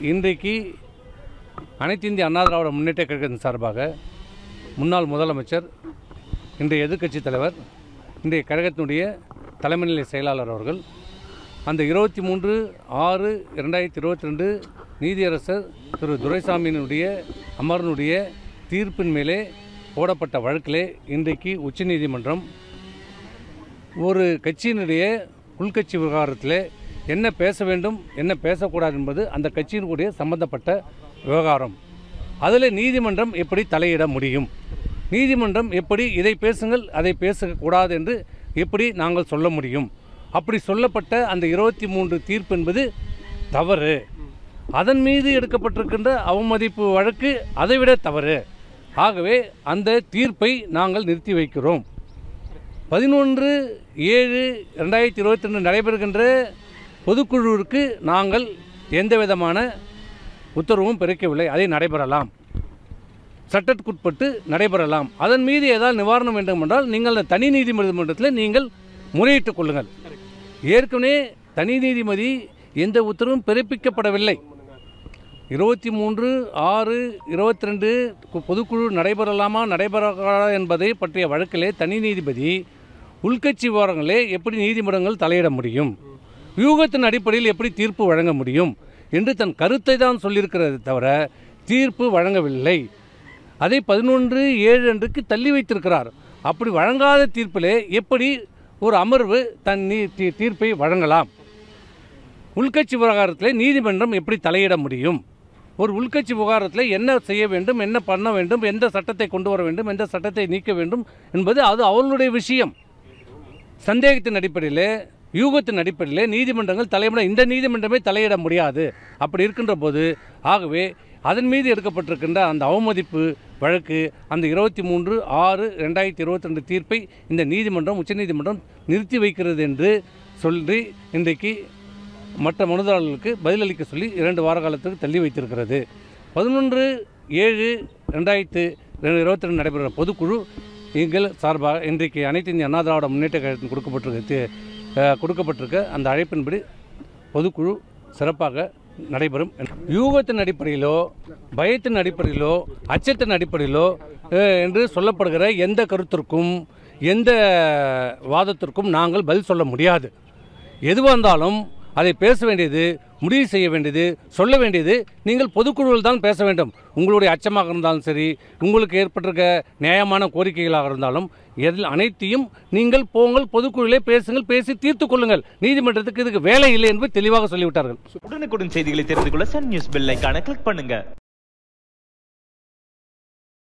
இன்றைக்கு அனைத்து இந்திய அண்ணா திராவிட முன்னேற்ற கழகத்தின் சார்பாக முன்னாள் முதலமைச்சர் இன்றைய எதிர்க்கட்சித் தலைவர் இன்றைய கழகத்தினுடைய தலைமை நிலை செயலாளர் அவர்கள் அந்த இருபத்தி மூன்று ஆறு இரண்டாயிரத்தி இருபத்தி ரெண்டு நீதியரசர் திரு துரைசாமியினுடைய அமர்னுடைய தீர்ப்பின் மேலே போடப்பட்ட வழக்கிலே இன்றைக்கு உச்சநீதிமன்றம் ஒரு கட்சியினுடைய உள்கட்சி விவகாரத்தில் என்ன பேச வேண்டும் என்ன பேசக்கூடாது என்பது அந்த கட்சியினுடைய சம்பந்தப்பட்ட விவகாரம் அதில் நீதிமன்றம் எப்படி தலையிட முடியும் நீதிமன்றம் எப்படி இதை பேசுங்கள் அதை பேசக்கூடாது என்று எப்படி நாங்கள் சொல்ல முடியும் அப்படி சொல்லப்பட்ட அந்த இருபத்தி மூன்று தீர்ப்பு என்பது தவறு அதன் மீது எடுக்கப்பட்டிருக்கின்ற அவமதிப்பு வழக்கு அதைவிட தவறு ஆகவே அந்த தீர்ப்பை நாங்கள் நிறுத்தி வைக்கிறோம் பதினொன்று ஏழு ரெண்டாயிரத்தி இருபத்தி ரெண்டு நடைபெறுகின்ற பொதுக்குழுவிற்கு நாங்கள் எந்த விதமான உத்தரவும் பிறக்கவில்லை அதை நடைபெறலாம் சட்டத்துக்குட்பட்டு நடைபெறலாம் அதன் மீது ஏதாவது நிவாரணம் வேண்டும் என்றால் நீங்கள் அந்த தனி நீதிமன்றத்தில் நீங்கள் முறையிட்டுக் கொள்ளுங்கள் ஏற்கனவே தனி நீதிமதி எந்த உத்தரவும் பிறப்பிக்கப்படவில்லை இருபத்தி மூன்று ஆறு இருபத்தி ரெண்டு பொதுக்குழு நடைபெறலாமா நடைபெறக்கூடாதா என்பதை பற்றிய வழக்கிலே தனி நீதிபதி உள்கட்சி விவகாரங்களே எப்படி நீதிமன்றங்கள் தலையிட முடியும் வியூகத்தின் அடிப்படையில் எப்படி தீர்ப்பு வழங்க முடியும் என்று தன் கருத்தை தான் சொல்லியிருக்கிறது தவிர தீர்ப்பு வழங்கவில்லை அதை பதினொன்று ஏழு அன்றுக்கு தள்ளி வைத்திருக்கிறார் அப்படி வழங்காத தீர்ப்பிலே எப்படி ஒரு அமர்வு தன் நீ தீ- தீர்ப்பை வழங்கலாம் உள்கட்சி விவகாரத்தில் நீதிமன்றம் எப்படி தலையிட முடியும் ஒரு உள்கட்சி விவகாரத்தில் என்ன செய்ய வேண்டும் என்ன பண்ண வேண்டும் எந்த சட்டத்தை கொண்டு வர வேண்டும் எந்த சட்டத்தை நீக்க வேண்டும் என்பது அது அவர்களுடைய விஷயம் சந்தேகத்தின் அடிப்படையில் யூகத்தின் அடிப்படையில் நீதிமன்றங்கள் தலையிட இந்த நீதிமன்றமே தலையிட முடியாது அப்படி இருக்கின்ற போது ஆகவே அதன் மீது எடுக்கப்பட்டிருக்கின்ற அந்த அவமதிப்பு வழக்கு அந்த இருபத்தி மூன்று ஆறு ரெண்டாயிரத்தி இருபத்தி ரெண்டு தீர்ப்பை இந்த நீதிமன்றம் உச்சநீதிமன்றம் நிறுத்தி வைக்கிறது என்று சொல்லி இன்றைக்கு மற்ற மனுதாரர்களுக்கு பதிலளிக்க சொல்லி இரண்டு வார காலத்துக்கு தள்ளி வைத்திருக்கிறது பதினொன்று ஏழு ரெண்டாயிரத்து இருபத்தி ரெண்டு நடைபெறுகிற பொதுக்குழு எங்கள் சார்பாக இன்றைக்கு அனைத்து இந்திய அண்ணா திராவிட முன்னேற்ற கழகத்தில் கொடுக்கப்பட்டிருக்க தி- அஹ், கொடுக்கப்பட்டிருக்க அந்த அழைப்பின்படி பொதுக்குழு சிறப்பாக நடைபெறும் யூகத்தின் அடிப்படையிலோ பயத்தின் அடிப்படையிலோ அச்சத்தின் அடிப்படையிலோ அஹ், என்று சொல்லப்படுகிற எந்த கருத்திற்கும் எந்த வாதத்திற்கும் நாங்கள் பதில் சொல்ல முடியாது எதுவாக இருந்தாலும் அதை பேச வேண்டியது முடிவு செய்ய வேண்டியது சொல்ல வேண்டியது நீங்கள் பொதுக்குழுவில் தான் பேச வேண்டும் உங்களுடைய அச்சமாக இருந்தாலும் சரி உங்களுக்கு ஏற்பட்டிருக்க நியாயமான கோரிக்கைகளாக இருந்தாலும் எதில் அனைத்தையும் நீங்கள் போங்கள் பொதுக்குழுவிலே பேசுங்கள் பேசி தீர்த்து கொள்ளுங்கள் நீதிமன்றத்துக்கு இதுக்கு வேலை இல்லை என்பது தெளிவாக சொல்லிவிட்டார்கள் உடனுக்குடன் செய்திகளை தெரிந்து கொள்ள சன் நியூஸ் பெல் ஐகானை கிளிக் பண்ணுங்க